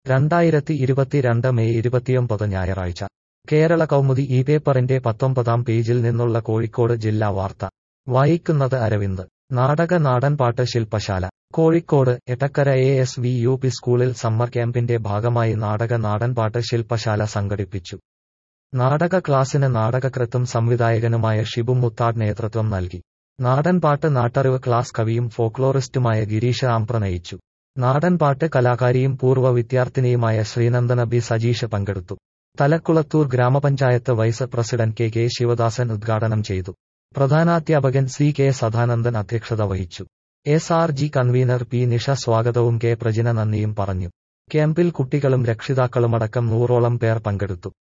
രണ്ടായിരത്തി ഇരുപത്തിരണ്ട് മെയ് ഇരുപത്തിയൊമ്പത് ഞായറാഴ്ച കേരള കൗമുദി ഈ പേപ്പറിന്റെ പത്തൊമ്പതാം പേജിൽ നിന്നുള്ള കോഴിക്കോട് ജില്ലാ വാർത്ത വായിക്കുന്നത് അരവിന്ദ് നാടക നാടൻപാട്ട് ശില്പശാല Kozhikode Edakkara A S V U P സ്കൂളിൽ സമ്മർ ക്യാമ്പിന്റെ ഭാഗമായി നാടക നാടൻപാട്ട് ശില്പശാല സംഘടിപ്പിച്ചു നാടക ക്ലാസിന് നാടകകൃത്തും സംവിധായകനുമായ ഷിബു മുത്താഡ് നേതൃത്വം നൽകി നാടൻപാട്ട് നാട്ടറിവ് ക്ലാസ് കവിയും ഫോക്ലോറിസ്റ്റുമായ ഗിരീഷ ആംപ്ര നയിച്ചു നാടൻപാട്ട് കലാകാരിയും പൂർവ്വ വിദ്യാർത്ഥിനിയുമായ ശ്രീനന്ദന ബി സജീഷ് പങ്കെടുത്തു തലക്കുളത്തൂർ ഗ്രാമപഞ്ചായത്ത് vice president K K Sivadasan ഉദ്ഘാടനം ചെയ്തു പ്രധാനാധ്യാപകൻ സി കെ സദാനന്ദൻ അധ്യക്ഷത വഹിച്ചു S R G convener P Nisha സ്വാഗതവും കെ പ്രജിന നന്ദിയും പറഞ്ഞു ക്യാമ്പിൽ കുട്ടികളും രക്ഷിതാക്കളുമടക്കം നൂറോളം പേർ പങ്കെടുത്തു